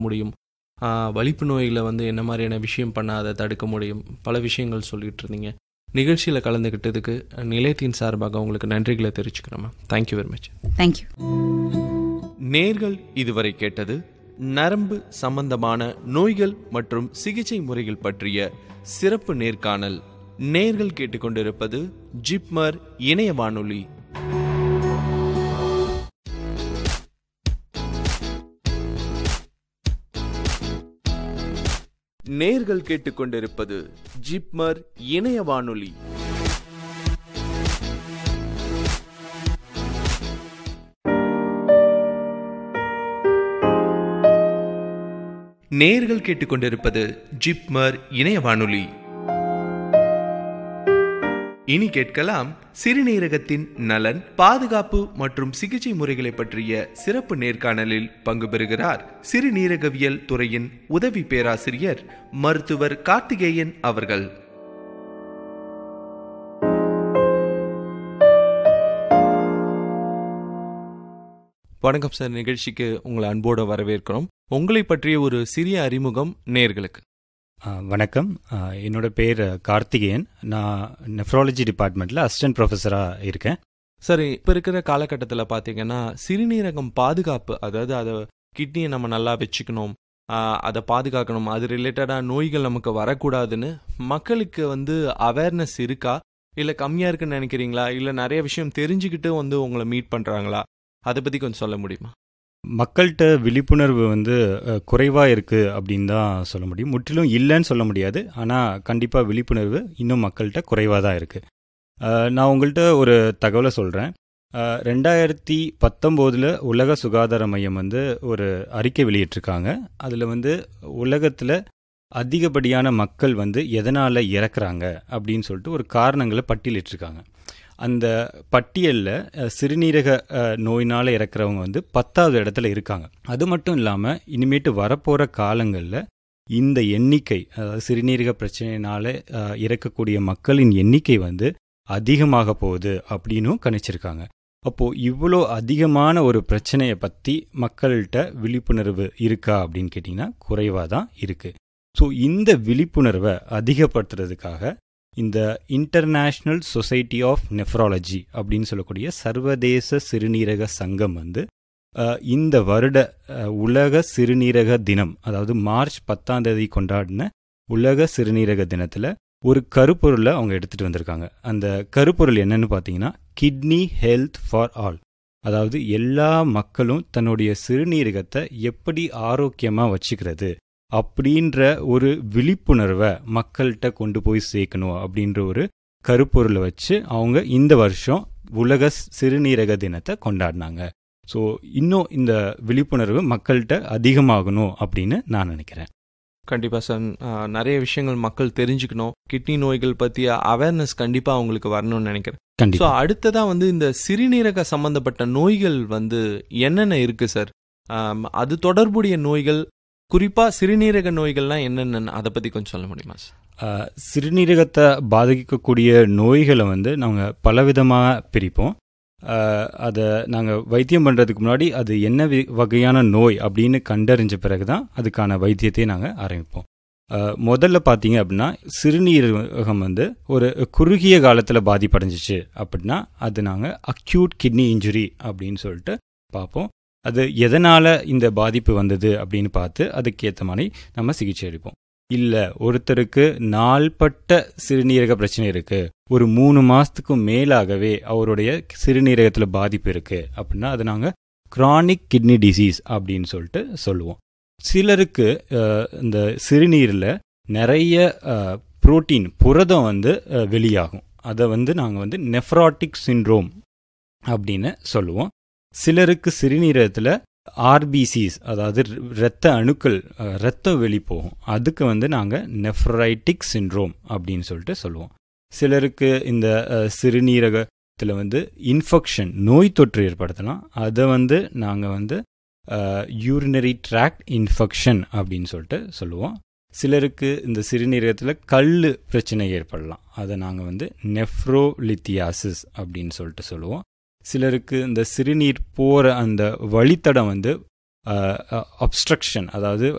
முடியும் ஆஹ் வலிப்பு நோய்களை வந்து என்ன மாதிரியான விஷயம் பண்ணால் அதை தடுக்க முடியும் பல விஷயங்கள் சொல்லிட்டு இருந்தீங்க நிகழ்ச்சியில் கலந்துக்கிட்டதுக்கு நிலையத்தின் சார்பாக உங்களுக்கு நன்றிகளை தெரிவிச்சுக்கிறோம் ma'am thank you very much thank you நேர்கள் இதுவரை கேட்டது நரம்பு சம்பந்தமான நோய்கள் மற்றும் சிகிச்சை முறைகள் பற்றிய சிறப்பு நேர்காணல் நேர்கள் கேட்டுக்கொண்டிருப்பது ஜிப்மர் இணைய வானொலி நேர்கள் கேட்டுக்கொண்டிருப்பது ஜிப்மர் இணைய வானொலி நேர்கள் கேட்டுக்கொண்டிருப்பது ஜிப்மர் இணைய வானொலி இனி கேட்கலாம் சிறுநீரகத்தின் நலன் பாதுகாப்பு மற்றும் சிகிச்சை முறைகளை பற்றிய சிறப்பு நேர்காணலில் பங்கு பெறுகிறார் சிறுநீரகவியல் துறையின் உதவி பேராசிரியர் மருத்துவர் கார்த்திகேயன் அவர்கள் வணக்கம் சார் நிகழ்ச்சிக்கு உங்களை அன்போடு வரவேற்கிறோம் உங்களை பற்றிய ஒரு சிறிய அறிமுகம் நேர்களுக்கு ஆ, வணக்கம் ஆ, என்னோட பேர் கார்த்திகேயன் நான் நெஃப்ராலஜி டிபார்ட்மெண்ட்டில் அசிஸ்டன்ட் ப்ரொஃபஸராக இருக்கேன் சரி இப்போ இருக்கிற காலகட்டத்தில் பார்த்தீங்கன்னா சிறுநீரகம் பாதுகாப்பு அதாவது அதை கிட்னியை நம்ம நல்லா வச்சுக்கணும் ஆஹ் அதை பாதுகாக்கணும் அது ரிலேட்டடாக நோய்கள் நமக்கு வரக்கூடாதுன்னு மக்களுக்கு வந்து அவேர்னஸ் இருக்கா இல்லை கம்மியாக இருக்குன்னு நினைக்கிறீங்களா இல்லை நிறைய விஷயம் தெரிஞ்சுக்கிட்டு வந்து உங்களை மீட் பண்ணுறாங்களா அதை பற்றி கொஞ்சம் சொல்ல முடியுமா மக்கள்கிட்ட விழிப்புணர்வு வந்து குறைவாக இருக்குது அப்படின்னு தான் சொல்ல முடியும் முற்றிலும் இல்லைன்னு சொல்ல முடியாது ஆனால் கண்டிப்பாக விழிப்புணர்வு இன்னும் மக்கள்கிட்ட குறைவாக தான் இருக்குது நான் உங்கள்கிட்ட ஒரு தகவலை சொல்கிறேன் ரெண்டாயிரத்தி பத்தொம்போதில் உலக சுகாதார மையம் வந்து ஒரு அறிக்கை வெளியிட்டிருக்காங்க அதில் வந்து உலகத்தில் அதிகப்படியான மக்கள் வந்து எதனால் இறக்குறாங்க அப்படின்னு சொல்லிட்டு ஒரு காரணங்களை பட்டியலிட்டிருக்காங்க அந்த பட்டியலில் சிறுநீரக அஹ், நோயினால் இறக்குறவங்க வந்து பத்தாவது இடத்துல இருக்காங்க அது மட்டும் இல்லாமல் இனிமேட்டு வரப்போகிற காலங்களில் இந்த எண்ணிக்கை அதாவது சிறுநீரக பிரச்சனையினால அஹ், இறக்கக்கூடிய மக்களின் எண்ணிக்கை வந்து அதிகமாக போகுது அப்படின்னும் கணிச்சிருக்காங்க அப்போது இவ்வளோ அதிகமான ஒரு பிரச்சனையை பற்றி மக்கள்கிட்ட விழிப்புணர்வு இருக்கா அப்படின்னு கேட்டிங்கன்னா குறைவாக தான் இருக்குது ஸோ இந்த விழிப்புணர்வை அதிகப்படுத்துறதுக்காக இந்த இன்டர்நேஷ்னல் சொசைட்டி ஆஃப் நெஃப்ராலஜி அப்படின்னு சொல்லக்கூடிய சர்வதேச சிறுநீரக சங்கம் வந்து அஹ், இந்த வருட அஹ், உலக சிறுநீரக தினம் அதாவது மார்ச் பத்தாம் தேதி கொண்டாடின உலக சிறுநீரக தினத்தில் ஒரு கருப்பொருளை அவங்க எடுத்துகிட்டு வந்திருக்காங்க அந்த கருப்பொருள் என்னன்னு பார்த்தீங்கன்னா கிட்னி ஹெல்த் ஃபார் ஆல் அதாவது எல்லா மக்களும் தன்னுடைய சிறுநீரகத்தை எப்படி ஆரோக்கியமாக வச்சுக்கிறது அப்படின்ற ஒரு விழிப்புணர்வை மக்கள்கிட்ட கொண்டு போய் சேர்க்கணும் அப்படின்ற ஒரு கருப்பொருளை வச்சு அவங்க இந்த வருஷம் உலக சிறுநீரக தினத்தை கொண்டாடினாங்க ஸோ இன்னும் இந்த விழிப்புணர்வு மக்கள்கிட்ட அதிகமாகணும் அப்படின்னு நான் நினைக்கிறேன் கண்டிப்பாக சார் ஆஹ் நிறைய விஷயங்கள் மக்கள் தெரிஞ்சுக்கணும் கிட்னி நோய்கள் பற்றிய அவேர்னஸ் கண்டிப்பாக அவங்களுக்கு வரணும்னு நினைக்கிறேன் ஸோ கண்டிப்பா அடுத்ததா வந்து இந்த சிறுநீரக சம்பந்தப்பட்ட நோய்கள் வந்து என்னென்ன இருக்கு சார் ஆம், அது தொடர்புடைய நோய்கள் குறிப்பா சிறுநீரக நோய்கள்லாம் என்னென்னு அதை பத்தி கொஞ்சம் சொல்ல முடியுமா சார் ஆஹ், சிறுநீரகத்தை பாதிக்கக்கூடிய நோய்களை வந்து நாங்கள் பலவிதமாக பிரிப்போம் ஆஹ், அதை நாங்கள் வைத்தியம் பண்ணுறதுக்கு முன்னாடி அது என்ன வி- வகையான நோய் அப்படின்னு கண்டறிஞ்ச பிறகு தான் அதுக்கான வைத்தியத்தை நாங்கள் ஆரம்பிப்போம் ஆஹ், முதல்ல பார்த்தீங்க அப்படின்னா சிறுநீரகம் வந்து ஒரு குறுகிய காலத்தில் பாதிப்படைஞ்சிச்சு அப்படின்னா அது நாங்கள் அக்யூட் கிட்னி இன்ஜுரி அப்படின்னு சொல்லிட்டு பார்ப்போம் அது எதனால் இந்த பாதிப்பு வந்தது அப்படின்னு பார்த்து அதுக்கேற்ற மாதிரி நம்ம சிகிச்சை அளிப்போம் இல்லை ஒருத்தருக்கு நாள்பட்ட சிறுநீரக பிரச்சனை இருக்கு ஒரு மூணு மாசத்துக்கு மேலாகவே அவருடைய சிறுநீரகத்தில் பாதிப்பு இருக்கு அப்படின்னா அது நாங்கள் chronic கிட்னி டிசீஸ் அப்படின்னு சொல்லிட்டு சொல்லுவோம் சிலருக்கு அஹ், இந்த சிறுநீரில் நிறைய புரோட்டீன் புரதம் வந்து அஹ், வெளியாகும் அதை வந்து நாங்கள் வந்து நெஃப்ராட்டிக் சிண்ட்ரோம் அப்படின்னு சொல்லுவோம் சிலருக்கு சிறுநீரகத்தில் ஆர்பிசிஸ் அதாவது இரத்த அணுக்கள் அஹ், ரத்தம் வெளி போகும் அதுக்கு வந்து நாங்கள் நெஃப்ரைட்டிக் சிண்ட்ரோம் அப்படின்னு சொல்லிட்டு சொல்லுவோம் சிலருக்கு இந்த அஹ், சிறுநீரகத்தில் வந்து இன்ஃபெக்ஷன் நோய் தொற்று ஏற்படுத்தலாம் அதை வந்து நாங்கள் வந்து யூரினரி ட்ராக்ட் இன்ஃபெக்ஷன் அப்படின்னு சொல்லிட்டு சொல்லுவோம் சிலருக்கு இந்த சிறுநீரகத்தில் கல் பிரச்சனை ஏற்படலாம் அதை நாங்கள் வந்து நெஃப்ரோலித்தியாசிஸ் அப்படின்னு சொல்லிட்டு சொல்லுவோம் சிலருக்கு இந்த சிறுநீர் போகிற அந்த வழித்தடம் வந்து அப்ஸ்ட்ரக்ஷன் அதாவது